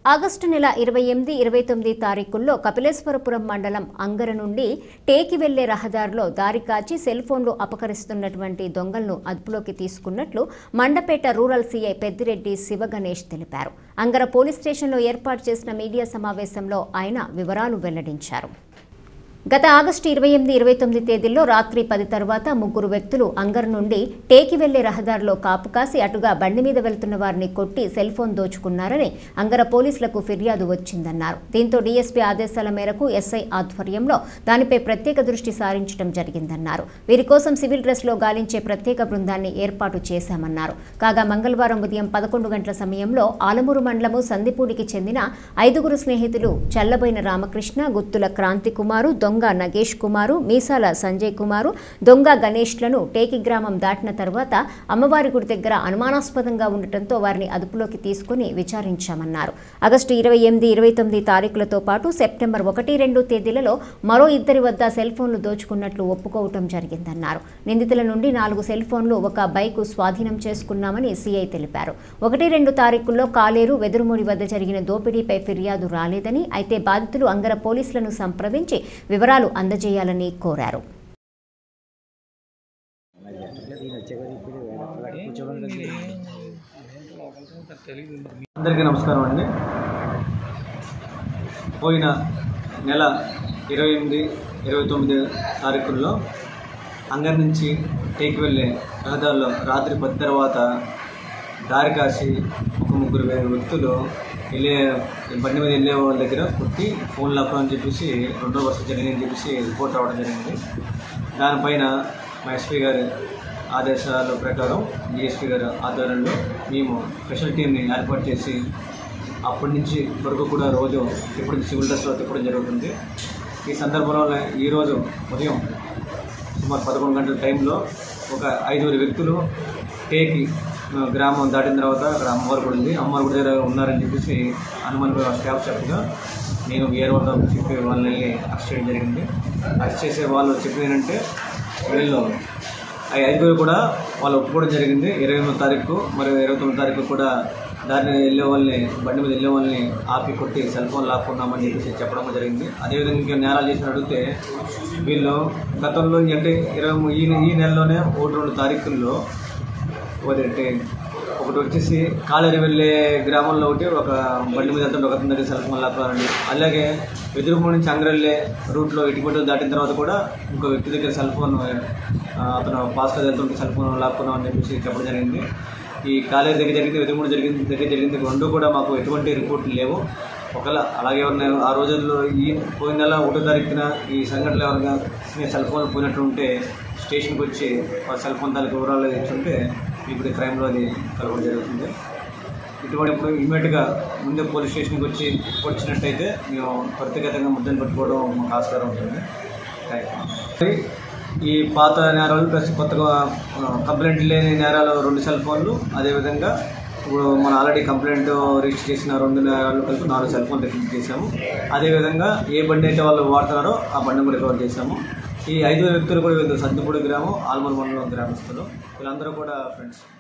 August నెల ఇరవై ఎనిమిది ఇరవై తొమ్మిది తారీఖుల్లో కపిలేశ్వరపురం మండలం అంగర నుండి టేకి వెళ్లే రహదారిలో దారి కాచి సెల్ ఫోన్లు అపకరిస్తున్నటువంటి దొంగలను అదుపులోకి తీసుకున్నట్లు మండపేట రూరల్ సీఐ పెద్దిరెడ్డి శివగణేష్ తెలిపారు అంగర పోలీస్ స్టేషన్లో ఏర్పాటు చేసిన మీడియా సమావేశంలో ఆయన వివరాలు వెల్లడించారు గత ఆగస్టు ఇరవై ఎనిమిది ఇరవై తొమ్మిది తేదీల్లో రాత్రి పది తర్వాత ముగ్గురు వ్యక్తులు అంగర్ నుండి టేకి వెళ్లే రహదారిలో కాపు కాసి అటుగా బండి మీద వెళ్తున్న వారిని కొట్టి సెల్ ఫోన్ దోచుకున్నారని అంగర పోలీసులకు ఫిర్యాదు వచ్చిందన్నారు దీంతో డీఎస్పీ ఆదేశాల మేరకు ఎస్ఐ ఆధ్వర్యంలో దానిపై ప్రత్యేక దృష్టి సారించడం జరిగిందన్నారు వీరి కోసం సివిల్ డ్రెస్లో గాలించే ప్రత్యేక బృందాన్ని ఏర్పాటు చేశామన్నారు కాగా మంగళవారం ఉదయం పదకొండు గంటల సమయంలో ఆలమూరు మండలము సందిపూడికి చెందిన ఐదుగురు స్నేహితులు చల్లబోయిన రామకృష్ణ గుత్తుల క్రాంతి కుమారు దొంగ నగేష్ కుమారు మీసాల సంజయ్ కుమారు దొంగ గణేష్లను టేకి గ్రామం దాటిన తర్వాత అమ్మవారి గుడి దగ్గర అనుమానాస్పదంగా ఉండటంతో వారిని అదుపులోకి తీసుకుని విచారించామన్నారు ఆగస్టు ఇరవై ఎనిమిది ఇరవై తొమ్మిది తారీఖులతో పాటు సెప్టెంబర్ ఒకటి రెండు తేదీలలో మరో ఇద్దరి వద్ద సెల్ ఫోన్లు దోచుకున్నట్లు ఒప్పుకోవటం జరిగిందన్నారు నిందితుల నుండి నాలుగు సెల్ ఫోన్లు ఒక బైకు స్వాధీనం చేసుకున్నామని సీఐ తెలిపారు ఒకటి రెండు తారీఖుల్లో కాలేరు వెదురుమూడి వద్ద జరిగిన దోపిడీపై ఫిర్యాదు రాలేదని అయితే బాధితులు అంగర పోలీసులను సంప్రదించి వివరాలు అందజేయాలని కోరారు అందరికీ నమస్కారం అండి పోయిన నెల ఇరవై ఎనిమిది ఇరవై తొమ్మిది తారీఖుల్లో అంగర్ నుంచి టేకి వెళ్ళే రహదారిలో రాత్రి పది తర్వాత దారి కాసి ఒక ముగ్గురు వే- వ్యక్తులు వెళ్ళే బండి మీద వెళ్ళే వాళ్ళ దగ్గర కొట్టి ఫోన్ లాక్కో అని చెప్పేసి రెండో వర్షం జరిగిందని చెప్పేసి రిపోర్ట్ రావడం జరిగింది దానిపైన మా ఎస్పీ గారి ఆదేశాల ప్రకారం డిఎస్పీ గారి ఆధ్వర్యంలో మేము స్పెషల్ టీంని ఏర్పాటు చేసి అప్పటి నుంచి వరకు కూడా రోజు ఇప్పుడు సివిల్ డ్రెస్లో తిప్పడం జరుగుతుంది ఈ సందర్భంలో ఈరోజు ఉదయం సుమారు పదకొండు గంటల టైంలో ఒక ఐదుగురు వ్యక్తులు టేకి ఆ, గ్రామం దాటిన తర్వాత అక్కడ అమ్మవారి గుడి ఉంది అమ్మవారి గుడి దగ్గర ఉన్నారని చెప్పేసి అనుమానంగా స్టాఫ్ చెప్పగా నేను వేరే వాళ్ళతో చెప్పి వాళ్ళని అరెస్ట్ చేయడం జరిగింది అరెస్ట్ చేసే వాళ్ళు చెప్పిన ఏంటంటే వీళ్ళు ఆ ఐదుగురు కూడా వాళ్ళు ఒప్పుకోవడం జరిగింది ఇరవై ఎనిమిదో తారీఖు మరియు ఇరవై తొమ్మిది తారీఖు కూడా దారిని వెళ్ళే వాళ్ళని బండి మీద వెళ్ళే వాళ్ళని ఆపి కొట్టి సెల్ ఫోన్ లాక్కున్నామని చెప్పేసి చెప్పడం జరిగింది అదేవిధంగా ఇంకా నేరాలు చేసిన అడిగితే వీళ్ళు గతంలో అంటే ఇరవై ఈ ఈ నెలలోనే ఒకటి రెండు తారీఖుల్లో ఒకటి ఒకటి వచ్చేసి కాలేరు వెళ్ళే గ్రామంలో ఒకటి ఒక బండి మీద వెళ్తుంటే ఒక అతని దగ్గర సెల్ ఫోన్ లాక్కోవాలండి అలాగే వెదురుమూడి నుంచి అంగర వెళ్ళే రూట్లో ఇటుపట్టు దాటిన తర్వాత కూడా ఇంకో వ్యక్తి దగ్గర సెల్ ఫోన్ ఆ, అతను పాస్గా వెళ్తుంటే సెల్ ఫోన్ లాక్కున్నాం అని చెప్పేసి చెప్పడం జరిగింది ఈ కాలేరు దగ్గర జరిగింది వెదురుమూడి జరిగింది దగ్గర జరిగింది రెండు కూడా మాకు ఎటువంటి రిపోర్ట్లు లేవు ఒకవేళ అలాగే ఉన్నాయి ఆ రోజుల్లో ఈ పోయిన నెల ఒకటో తారీఖున ఈ సంఘటనలు ఎవరైనా మీ సెల్ ఫోన్ పోయినట్టు ఉంటే స్టేషన్కి వచ్చి ఆ సెల్ ఫోన్ తాలూకు వివరాలు ఇచ్చుంటే ఇప్పుడు క్రైమ్లో అది కలవడం జరుగుతుంది ఇటువంటి ఇప్పుడు ఇమీడియట్గా ముందే పోలీస్ స్టేషన్కి వచ్చి వచ్చినట్టయితే మేము త్వరితగతంగా ముద్దను పట్టుకోవడం మాకు ఆస్కారం ఉంటుంది థ్యాంక్ యూ. ఈ పాత నేరాలు ప్లస్ కొత్తగా ఆ, కంప్లైంట్ లేని నేరాలు రెండు సెల్ ఫోన్లు అదేవిధంగా ఇప్పుడు మనం ఆల్రెడీ కంప్లైంట్ రిజిస్టర్ చేసిన రెండు నేరాలు కలిపి నాలుగు సెల్ ఫోన్ రికవర్ చేశాము అదేవిధంగా ఏ బండి అయితే వాళ్ళు వాడుతున్నారో ఆ బండి కూడా రికవర్ చేశాము ఈ ఐదు వ్యక్తులు కూడా వీళ్ళు సద్దుపూడి గ్రామం ఆల్మూరు మండలం గ్రామస్తులు వీళ్ళందరూ కూడా ఫ్రెండ్స్